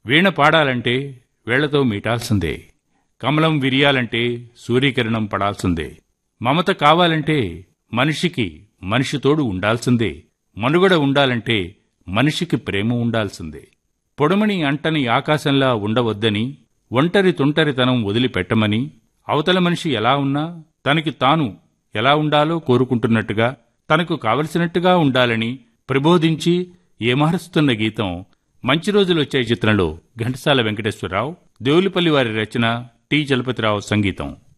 వీణ పాడాలంటే వేళ్లతో మీటాల్సిందే కమలం విరియాలంటే సూర్యకిరణం పడాల్సిందే మమత కావాలంటే మనిషికి మనిషి తోడు ఉండాల్సిందే మనుగడ ఉండాలంటే మనిషికి ప్రేమ ఉండాల్సిందే పొడమని అంటని ఆకాశంలా ఉండవద్దని ఒంటరి తుంటరితనం వదిలిపెట్టమని అవతల మనిషి ఎలా ఉన్నా తనకి తాను ఎలా ఉండాలో కోరుకుంటున్నట్టుగా తనకు కావలసినట్టుగా ఉండాలని ప్రబోధించి ఏమారుస్తున్న గీతం మంచి రోజులొచ్చే చిత్రంలో ఘంటసాల వెంకటేశ్వరరావు దేవులపల్లి వారి రచన టి చలపతిరావు సంగీతం